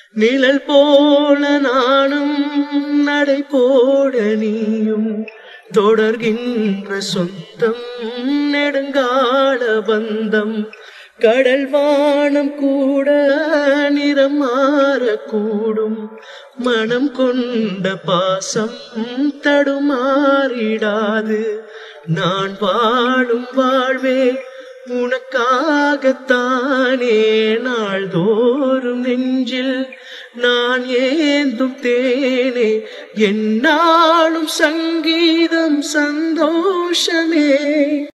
நிழல் போல நானும் நடை போட நீயும் தொடர்கின்ற சொந்தம் நெடுங்கால பந்தம் கடல் வானம் கூட நிறம் மாறக்கூடும் மனம் கொண்ட பாசம் தடுமாறிடாது நான் வாழும் வாழ்வே உனக்காகத்தானே நாள்தோறும் நெஞ்சில் நான் ஏந்தும் தேனே என்னாலும் சங்கீதம் சந்தோஷமே